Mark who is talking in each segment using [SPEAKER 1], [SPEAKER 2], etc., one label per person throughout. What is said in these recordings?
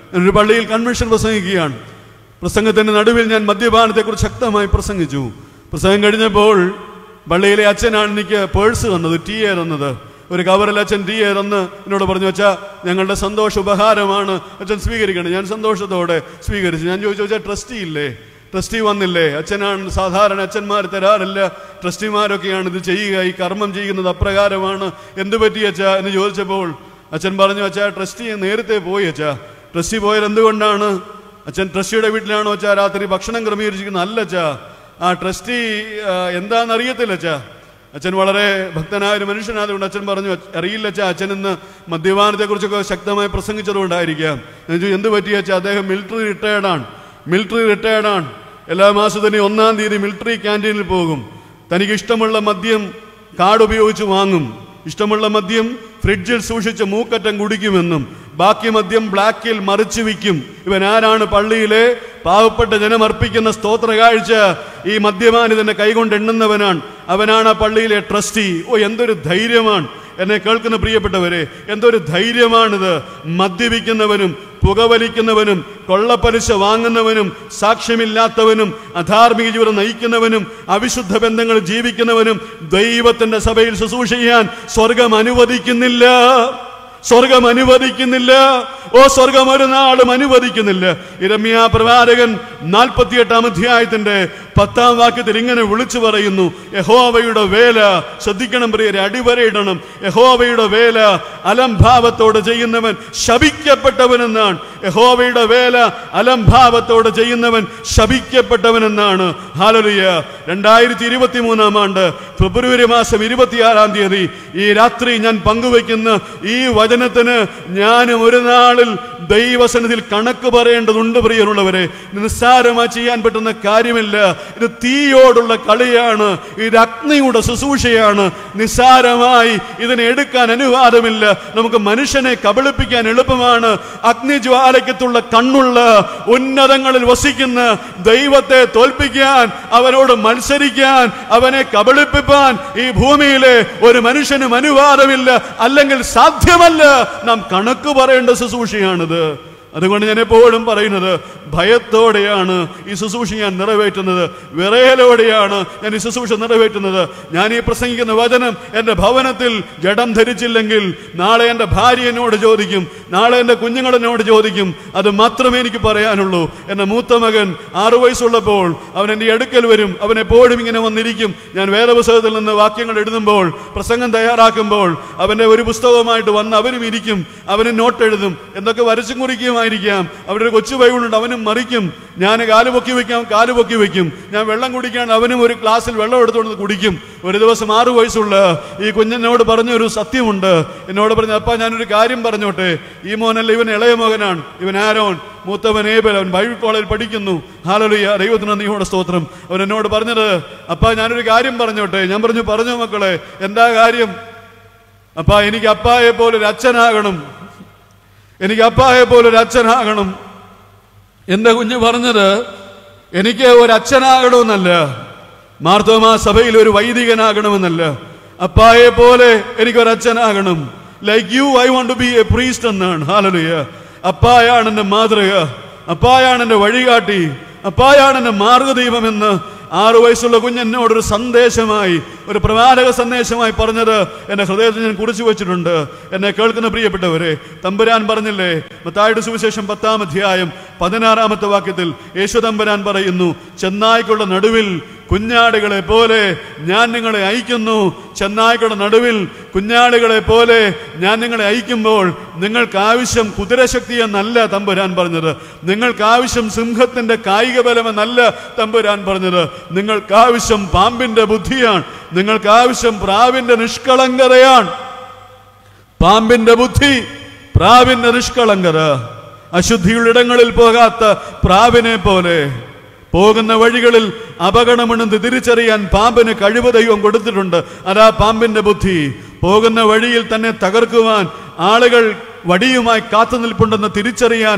[SPEAKER 1] ഞാനൊരു പള്ളിയിൽ കൺവെൻഷൻ പ്രസംഗിക്കുകയാണ് പ്രസംഗത്തിന്റെ നടുവിൽ ഞാൻ മദ്യപാനത്തെക്കുറിച്ച് ശക്തമായി പ്രസംഗിച്ചു പ്രസംഗം കഴിഞ്ഞപ്പോൾ പള്ളിയിലെ അച്ഛനാണ് എനിക്ക് പേഴ്സ് തന്നത് ടീ എ തന്നത് ഒരു കവറിൽ അച്ഛൻ ടീ എ തന്ന് എന്നോട് പറഞ്ഞു അച്ഛാ ഞങ്ങളുടെ സന്തോഷ ഉപഹാരമാണ് അച്ഛൻ സ്വീകരിക്കണം ഞാൻ സന്തോഷത്തോടെ സ്വീകരിച്ചു ഞാൻ ചോദിച്ചു അച്ഛാ ട്രസ്റ്റി ഇല്ലേ ട്രസ്റ്റി വന്നില്ലേ അച്ഛനാണ് സാധാരണ അച്ഛന്മാർ തരാറില്ല ട്രസ്റ്റിമാരൊക്കെയാണ് ഇത് ചെയ്യുക ഈ കർമ്മം ചെയ്യുന്നത് അപ്രകാരമാണ് എന്ത് പറ്റി അച്ഛാ എന്ന് ചോദിച്ചപ്പോൾ അച്ഛൻ പറഞ്ഞു അച്ഛാ ട്രസ്റ്റി നേരത്തെ പോയി അച്ഛാ ട്രസ്റ്റി പോയത് എന്തുകൊണ്ടാണ് അച്ഛൻ ട്രസ്റ്റിയുടെ വീട്ടിലാണോ അച്ഛാ രാത്രി ഭക്ഷണം ക്രമീകരിച്ചിരിക്കുന്നത് അല്ല അച്ഛാ ആ ട്രസ്റ്റി ആ, എന്താണെന്ന് അറിയത്തില്ല അച്ഛാ അച്ഛൻ വളരെ ഭക്തനായ ഒരു മനുഷ്യനായതുകൊണ്ട് അച്ഛൻ പറഞ്ഞു "അച്ഛ- അറിയില്ല അച്ഛാ അച്ഛൻ ഇന്ന് മദ്യപാനത്തെക്കുറിച്ചൊക്കെ ശക്തമായി പ്രസംഗിച്ചതുകൊണ്ടായിരിക്കാം ഞാൻ ചോദിച്ചു, എന്ത് പറ്റി അച്ഛാ അദ്ദേഹം മിലിറ്ററി റിട്ടയർഡാണ് മിലിറ്ററി റിട്ടയർഡാണ് എല്ലാ മാസത്തിനും ഒന്നാം തീയതി മിലിറ്ററി ക്യാൻറ്റീനിൽ പോകും തനിക്ക് ഇഷ്ടമുള്ള മദ്യം കാർഡ് ഉപയോഗിച്ച് വാങ്ങും ഇഷ്ടമുള്ള മദ്യം ഫ്രിഡ്ജിൽ സൂക്ഷിച്ച് മൂക്കറ്റം കുടിക്കുമെന്നും ബാക്കി മദ്യം ബ്ലാക്കിൽ മറിച്ചു വിൽക്കും ഇവൻ ആരാണ് പള്ളിയിലെ പാവപ്പെട്ട ജനം അർപ്പിക്കുന്ന സ്തോത്ര കാഴ്ച ഈ മദ്യപാനി തന്നെ കൈകൊണ്ട് എണ്ണുന്നവനാണ് അവനാണ് ആ പള്ളിയിലെ ട്രസ്റ്റി ഓ എന്തൊരു ധൈര്യമാണ് എന്നെ കേൾക്കുന്ന പ്രിയപ്പെട്ടവരെ എന്തൊരു ധൈര്യമാണിത് മദ്യപിക്കുന്നവനും പുകവലിക്കുന്നവനും കൊള്ളപ്പലിശ വാങ്ങുന്നവനും സാക്ഷ്യമില്ലാത്തവനും അധാർമിക ജീവിതം നയിക്കുന്നവനും അവിശുദ്ധ ബന്ധങ്ങൾ ജീവിക്കുന്നവനും ദൈവത്തിന്റെ സഭയിൽ ശുശ്രൂഷ ചെയ്യാൻ സ്വർഗം അനുവദിക്കുന്നില്ല സ്വർഗം അനുവദിക്കുന്നില്ല ഓ സ്വർഗം ഒരു നാളും അനുവദിക്കുന്നില്ല ഇരമ്യ പ്രവാചകൻ നാൽപ്പത്തിയെട്ടാം അധ്യായത്തിന്റെ പത്താം വാക്യത്തിൽ ഇങ്ങനെ വിളിച്ചു പറയുന്നു യഹോവയുടെ വേല ശ്രദ്ധിക്കണം പ്രിയരെ അടിവരയിടണം യഹോവയുടെ വേല അലംഭാവത്തോടെ ചെയ്യുന്നവൻ ശപിക്കപ്പെട്ടവനെന്നാണ് യഹോവയുടെ വേല അലംഭാവത്തോടെ ചെയ്യുന്നവൻ ശപിക്കപ്പെട്ടവനെന്നാണ് ഹാലലിയ രണ്ടായിരത്തി ഇരുപത്തി മൂന്നാം ആണ്ട് ഫെബ്രുവരി മാസം ഇരുപത്തിയാറാം തീയതി ഈ രാത്രി ഞാൻ പങ്കുവെക്കുന്ന ഈ വചനത്തിന് ഞാനും ഒരു നാളിൽ ദൈവസന്നിധിയിൽ കണക്ക് പറയേണ്ടതുണ്ട് പ്രിയരുള്ളവരെ നിസ്സാരമായി ചെയ്യാൻ പറ്റുന്ന കാര്യമില്ല ഇത് തീയോടുള്ള കളിയാണ് ഇത് അഗ്നിയുടെ ശുശ്രൂഷയാണ് നിസ്സാരമായി ഇതിനെ എടുക്കാൻ അനുവാദമില്ല നമുക്ക് മനുഷ്യനെ കബളിപ്പിക്കാൻ എളുപ്പമാണ് അഗ്നിജ്വാലയ്ക്കത്തുള്ള കണ്ണുള്ള ഉന്നതങ്ങളിൽ വസിക്കുന്ന ദൈവത്തെ തോൽപ്പിക്കാൻ അവനോട് മത്സരിക്കാൻ അവനെ കബളിപ്പിപ്പാൻ ഈ ഭൂമിയിലെ ഒരു മനുഷ്യനും അനുവാദമില്ല അല്ലെങ്കിൽ സാധ്യമല്ല നാം കണക്ക് പറയേണ്ട ശുശ്രൂഷയാണിത് അതുകൊണ്ട് ഞാൻ എപ്പോഴും പറയുന്നത് ഭയത്തോടെയാണ് ഈ ശുശ്രൂഷ ഞാൻ നിറവേറ്റുന്നത് വിറയലോടെയാണ് ഞാൻ ഈ ശുശ്രൂഷ നിറവേറ്റുന്നത് ഞാൻ ഈ പ്രസംഗിക്കുന്ന വചനം എൻ്റെ ഭവനത്തിൽ ജഡം ധരിച്ചില്ലെങ്കിൽ നാളെ എൻ്റെ ഭാര്യ എന്നോട് ചോദിക്കും നാളെ എൻ്റെ കുഞ്ഞുങ്ങൾ എന്നോട് ചോദിക്കും അത് മാത്രമേ എനിക്ക് പറയാനുള്ളൂ എൻ്റെ മൂത്ത മകൻ ആറു വയസ്സുള്ളപ്പോൾ അവൻ എൻ്റെ അടുക്കൽ വരും അവൻ എപ്പോഴും ഇങ്ങനെ വന്നിരിക്കും ഞാൻ വേറെ പുസ്തകത്തിൽ നിന്ന് വാക്യങ്ങൾ എഴുതുമ്പോൾ പ്രസംഗം തയ്യാറാക്കുമ്പോൾ അവൻ്റെ ഒരു പുസ്തകവുമായിട്ട് വന്ന് അവനും ഇരിക്കും അവന് നോട്ട് എഴുതും എന്തൊക്കെ വരച്ചും കുറിക്കുമായിരിക്കാം അവരുടെ ഒരു കൊച്ചു ബൈബിളുണ്ട് അവനും മറിക്കും ഞാൻ കാല് പൊക്കി വെക്കാം കാല് പൊക്കി വെക്കും ഞാൻ വെള്ളം കുടിക്കാൻ അവനും ഒരു ഗ്ലാസ്സിൽ വെള്ളം എടുത്തുകൊണ്ട് കുടിക്കും ഒരു ദിവസം ആറു വയസ്സുള്ള ഈ കുഞ്ഞിനോട് പറഞ്ഞ ഒരു സത്യമുണ്ട് എന്നോട് പറഞ്ഞു അപ്പ ഞാനൊരു കാര്യം പറഞ്ഞോട്ടെ ഈ മോനല്ല ഇവൻ ഇളയ മകനാണ് ഇവൻ ആരോൻ മൂത്തവൻ ഏബൽ അവൻ ബൈബിൾ കോളേജിൽ പഠിക്കുന്നു ഹാലലുയ ദൈവത്തിന് നീയോടെ സ്തോത്രം അവൻ എന്നോട് പറഞ്ഞത് അപ്പ ഞാനൊരു കാര്യം പറഞ്ഞോട്ടെ ഞാൻ പറഞ്ഞു പറഞ്ഞു മക്കളെ എന്താ കാര്യം അപ്പ എനിക്ക് അപ്പായെ പോലെ ഒരു അച്ഛനാകണം എനിക്ക് അപ്പായെ പോലെ ഒരു അച്ഛനാകണം എന്റെ കുഞ്ഞ് പറഞ്ഞത് എനിക്ക് ഒരു അച്ഛനാകണമെന്നല്ല മാർത്തോമാ സഭയിൽ ഒരു വൈദികനാകണമെന്നല്ല അപ്പായെ പോലെ എനിക്കൊരു അച്ഛനാകണം like you I want to be a priest എന്നാണ് ഹാലലുയ അപ്പായാണ് എന്റെ മാതൃക അപ്പായാണ് എന്റെ വഴികാട്ടി അപ്പായാണ് എന്റെ മാർഗദീപമെന്ന് ആറു വയസ്സുള്ള കുഞ്ഞ് എന്നോട് ഒരു സന്ദേശമായി ഒരു പ്രവാചക സന്ദേശമായി പറഞ്ഞത് എന്റെ ഹൃദയത്തിൽ ഞാൻ കുറിച്ചു വെച്ചിട്ടുണ്ട് എന്നെ കേൾക്കുന്ന പ്രിയപ്പെട്ടവരെ തമ്പുരാൻ പറഞ്ഞില്ലേ മത്തായുടെ സുവിശേഷം പത്താം അധ്യായം പതിനാറാമത്തെ വാക്യത്തിൽ യേശു തമ്പുരാൻ പറയുന്നു ചെന്നായ്ക്കുള്ള നടുവിൽ കുഞ്ഞാടുകളെ പോലെ ഞാൻ നിങ്ങളെ അയക്കുന്നു ചെന്നായ്ക്കളുടെ നടുവിൽ കുഞ്ഞാടുകളെ പോലെ ഞാൻ നിങ്ങളെ അയക്കുമ്പോൾ നിങ്ങൾക്ക് ആവശ്യം കുതിരശക്തി എന്നല്ല തമ്പുരാൻ പറഞ്ഞത് നിങ്ങൾക്ക് ആവശ്യം സിംഹത്തിന്റെ കായിക ബലമെന്നല്ല തമ്പുരാൻ പറഞ്ഞത് നിങ്ങൾക്ക് ആവശ്യം പാമ്പിന്റെ ബുദ്ധിയാണ് നിങ്ങൾക്ക് ആവശ്യം പ്രാവിന്റെ നിഷ്കളങ്കതയാണ് പാമ്പിന്റെ ബുദ്ധി പ്രാവിന്റെ നിഷ്കളങ്കത അശുദ്ധിയുള്ള ഇടങ്ങളിൽ പോകാത്ത പ്രാവിനെ പോലെ പോകുന്ന വഴികളിൽ അപകടമുണ്ടെന്ന് തിരിച്ചറിയാൻ പാമ്പിന് കഴിവ് ദൈവം കൊടുത്തിട്ടുണ്ട് അതാ പാമ്പിന്റെ ബുദ്ധി പോകുന്ന വഴിയിൽ തന്നെ തകർക്കുവാൻ ആളുകൾ വടിയുമായി കാത്തു നിൽപ്പുണ്ടെന്ന് തിരിച്ചറിയാൻ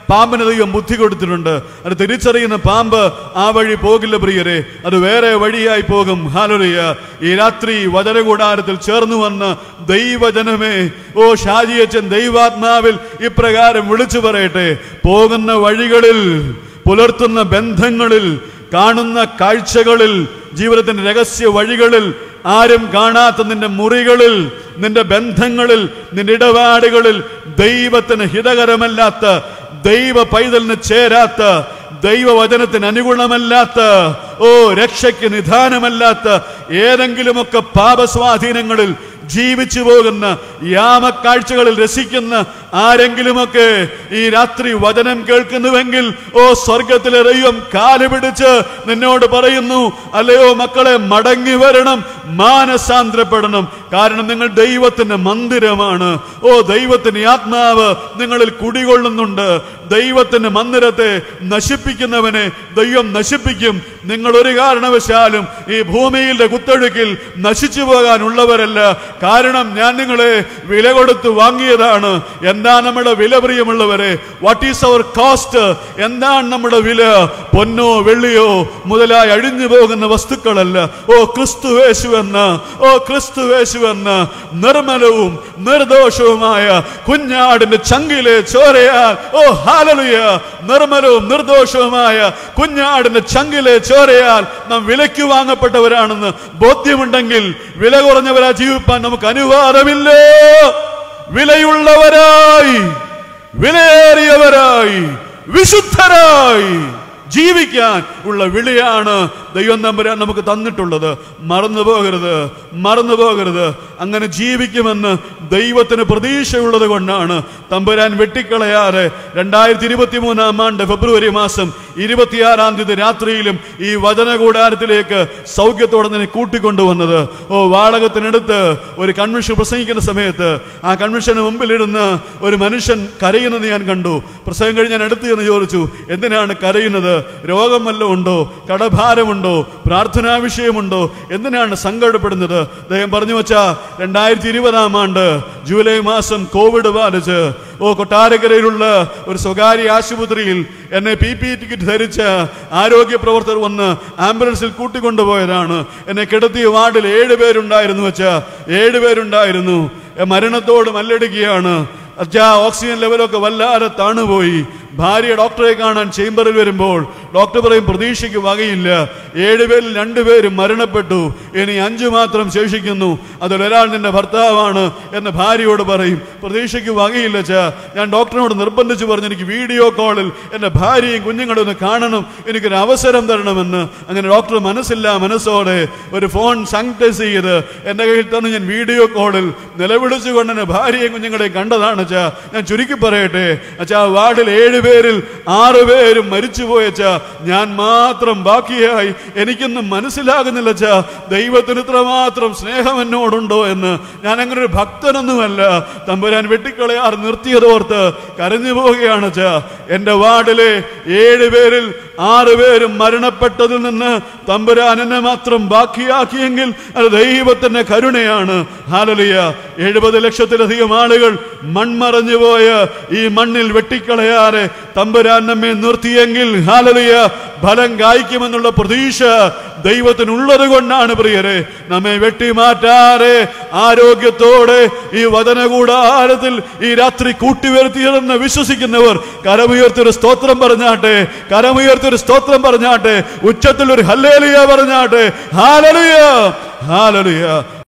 [SPEAKER 1] പാമ്പിന് ദൈവം ബുദ്ധി കൊടുത്തിട്ടുണ്ട് അത് തിരിച്ചറിയുന്ന പാമ്പ് ആ വഴി പോകില്ല പ്രിയരെ അത് വേറെ വഴിയായി പോകും ഹാലറിയ ഈ രാത്രി വചനകൂടാരത്തിൽ ചേർന്ന് വന്ന് ദൈവജനമേ ഓ ഷാജിയച്ചൻ ദൈവാത്മാവിൽ ഇപ്രകാരം വിളിച്ചു പറയട്ടെ പോകുന്ന വഴികളിൽ പുലർത്തുന്ന ബന്ധങ്ങളിൽ കാണുന്ന കാഴ്ചകളിൽ ജീവിതത്തിന്റെ രഹസ്യ വഴികളിൽ ആരും കാണാത്ത നിന്റെ മുറികളിൽ നിന്റെ ബന്ധങ്ങളിൽ നിന്റെ ഇടപാടുകളിൽ ദൈവത്തിന് ഹിതകരമല്ലാത്ത ദൈവ പൈതലിന് ചേരാത്ത ദൈവവചനത്തിന് അനുഗുണമല്ലാത്ത ഓ രക്ഷയ്ക്ക് നിധാനമല്ലാത്ത ഏതെങ്കിലുമൊക്കെ പാപസ്വാധീനങ്ങളിൽ ജീവിച്ചു പോകുന്ന യാമക്കാഴ്ചകളിൽ രസിക്കുന്ന ആരെങ്കിലുമൊക്കെ ഈ രാത്രി വചനം കേൾക്കുന്നുവെങ്കിൽ ഓ സ്വർഗത്തിലെ ദൈവം കാല് പിടിച്ച് നിന്നോട് പറയുന്നു അല്ലയോ മക്കളെ മടങ്ങി വരണം മാനസാന്തരപ്പെടണം കാരണം നിങ്ങൾ ദൈവത്തിന്റെ മന്ദിരമാണ് ഓ ദൈവത്തിന്റെ ആത്മാവ് നിങ്ങളിൽ കുടികൊള്ളുന്നുണ്ട് ദൈവത്തിന്റെ മന്ദിരത്തെ നശിപ്പിക്കുന്നവനെ ദൈവം നശിപ്പിക്കും നിങ്ങൾ ഒരു കാരണവശാലും ഈ ഭൂമിയിലെ കുത്തൊഴുക്കിൽ നശിച്ചു പോകാനുള്ളവരല്ല കാരണം ഞാൻ നിങ്ങളെ വില കൊടുത്ത് വാങ്ങിയതാണ് എന്താ നമ്മുടെ വില പ്രിയമുള്ളവരെ വാട്ട് ഈസ് അവർ കോസ്റ്റ് എന്താണ് നമ്മുടെ വില പൊന്നോ വെള്ളിയോ മുതലായി അഴിഞ്ഞു പോകുന്ന വസ്തുക്കളല്ല ഓ ക്രിസ്തുവേശു എന്ന ഓ ക്രിസ്തുവേശു എന്ന നിർമ്മലവും നിർദോഷവുമായ കുഞ്ഞാടിന്റെ ചങ്കിലെ ചോരയാൽ ഓ ഹാലലുയ നിർമ്മലവും നിർദോഷവുമായ കുഞ്ഞാടിന്റെ ചങ്കിലെ ചോരയാൽ നാം വിലയ്ക്ക് വാങ്ങപ്പെട്ടവരാണെന്ന് ബോധ്യമുണ്ടെങ്കിൽ വില കുറഞ്ഞവരാ ജീവിപ്പാൻ നമുക്ക് അനുവാദമില്ല വിലയുള്ളവരായി വിലയേറിയവരായി വിശുദ്ധരായി ജീവിക്കാൻ ഉള്ള വിളിയാണ് ദൈവം തമ്പുരാൻ നമുക്ക് തന്നിട്ടുള്ളത് മറന്നു പോകരുത് മറന്നു പോകരുത് അങ്ങനെ ജീവിക്കുമെന്ന് ദൈവത്തിന് പ്രതീക്ഷയുള്ളത് കൊണ്ടാണ് തമ്പുരാൻ വെട്ടിക്കളയാറ് രണ്ടായിരത്തി ഇരുപത്തി മൂന്നാം ആണ്ട് ഫെബ്രുവരി മാസം ഇരുപത്തിയാറാം തീയതി രാത്രിയിലും ഈ വചനകൂടാരത്തിലേക്ക് സൗഖ്യത്തോടെ തന്നെ കൂട്ടിക്കൊണ്ടുവന്നത് ഓ വാളകത്തിനടുത്ത് ഒരു കൺവെൻഷൻ പ്രസംഗിക്കുന്ന സമയത്ത് ആ കൺവെൻഷന് മുമ്പിലിരുന്ന് ഒരു മനുഷ്യൻ കരയുന്നത് ഞാൻ കണ്ടു പ്രസംഗം കഴിഞ്ഞ് ഞാൻ അടുത്ത് ചെന്ന് ചോദിച്ചു എന്തിനാണ് കരയുന്നത് രോഗം വല്ലതും ഉണ്ടോ കടഭാരമുണ്ടോ പ്രാർത്ഥനാ വിഷയമുണ്ടോ എന്തിനാണ് സങ്കടപ്പെടുന്നത് അദ്ദേഹം പറഞ്ഞു വച്ചാ രണ്ടായിരത്തി ഇരുപതാം ആണ്ട് ജൂലൈ മാസം കോവിഡ് ബാധിച്ച് ഓ കൊട്ടാരക്കരയിലുള്ള ഒരു സ്വകാര്യ ആശുപത്രിയിൽ എന്നെ പി പി ടിക്കറ്റ് ധരിച്ച ആരോഗ്യ പ്രവർത്തകർ വന്ന് ആംബുലൻസിൽ കൂട്ടിക്കൊണ്ടുപോയതാണ് എന്നെ കിടത്തിയ വാർഡിൽ ഏഴ് പേരുണ്ടായിരുന്നു വെച്ചാ ഏഴ് പേരുണ്ടായിരുന്നു എ, മരണത്തോട് മല്ലടിക്കുകയാണ് അച്ഛാ ഓക്സിജൻ ലെവലൊക്കെ വല്ലാതെ താണുപോയി ഭാര്യ ഡോക്ടറെ കാണാൻ ചേംബറിൽ വരുമ്പോൾ ഡോക്ടർ പറയും പ്രതീക്ഷയ്ക്ക് വകയില്ല ഏഴുപേരിൽ രണ്ടുപേരും മരണപ്പെട്ടു ഇനി അഞ്ചു മാത്രം ശേഷിക്കുന്നു അതിലൊരാൾ നിന്റെ ഭർത്താവാണ് എന്ന് ഭാര്യയോട് പറയും പ്രതീക്ഷയ്ക്ക് വകയില്ല ചാ ഞാൻ ഡോക്ടറിനോട് നിർബന്ധിച്ച് പറഞ്ഞു എനിക്ക് വീഡിയോ കോളിൽ എൻ്റെ ഭാര്യയും കുഞ്ഞുങ്ങളും ഒന്ന് കാണണം എനിക്കൊരു അവസരം തരണമെന്ന് അങ്ങനെ ഡോക്ടർ മനസ്സില്ല മനസ്സോടെ ഒരു ഫോൺ സാനിറ്റൈസ് ചെയ്ത് എൻ്റെ കയ്യിൽ തന്നെ ഞാൻ വീഡിയോ കോളിൽ നിലവിളിച്ചുകൊണ്ട് എൻ്റെ ഭാര്യയും കുഞ്ഞുങ്ങളെയും കണ്ടതാണ് അച്ഛാ ഞാൻ ചുരുക്കി പറയട്ടെ അച്ഛാ വാർഡിൽ ഏഴ് പേരിൽ ആറ് പേരും മരിച്ചുപോയ അച്ഛാ ഞാൻ മാത്രം ബാക്കിയായി എനിക്കൊന്നും മനസ്സിലാകുന്നില്ല അച്ഛാ ദൈവത്തിന് ഇത്രമാത്രം സ്നേഹം എന്നോടുണ്ടോ എന്ന് ഞാൻ അങ്ങനെ ഒരു ഭക്തനൊന്നുമല്ല തമ്പുരാൻ വെട്ടിക്കളയാർ നിർത്തിയതോർത്ത് കരഞ്ഞു പോവുകയാണ് അച്ഛാ എൻ്റെ വാർഡിലെ ഏഴ് പേരിൽ ആറ് പേരും മരണപ്പെട്ടതിൽ നിന്ന് തമ്പുരാൻ എന്നെ മാത്രം ബാക്കിയാക്കിയെങ്കിൽ അത് ദൈവത്തിന്റെ കരുണയാണ് ഹാലലിയ എഴുപത് ലക്ഷത്തിലധികം ആളുകൾ മൺമറഞ്ഞു പോയ ഈ മണ്ണിൽ വെട്ടിക്കളയാറെ തമ്പുരാൻ നമ്മെ നിർത്തിയെങ്കിൽ ഹാലലിയ ഫലം കായ്ക്കുമെന്നുള്ള പ്രതീക്ഷ ദൈവത്തിനുള്ളത് കൊണ്ടാണ് പ്രിയരെ നമ്മെ വെട്ടിമാറ്റാറെ ആരോഗ്യത്തോടെ ഈ വചനകൂടാരത്തിൽ ഈ രാത്രി കൂട്ടിവരുത്തിയതെന്ന് വിശ്വസിക്കുന്നവർ കരമുയർത്തിയൊരു സ്തോത്രം പറഞ്ഞാട്ടെ കരമുയർത്തിയൊരു സ്തോത്രം പറഞ്ഞാട്ടെ ഉച്ചത്തിൽ ഒരു ഹല്ലേലിയ പറഞ്ഞാട്ടെ ഹാലലിയ ഹാലലിയ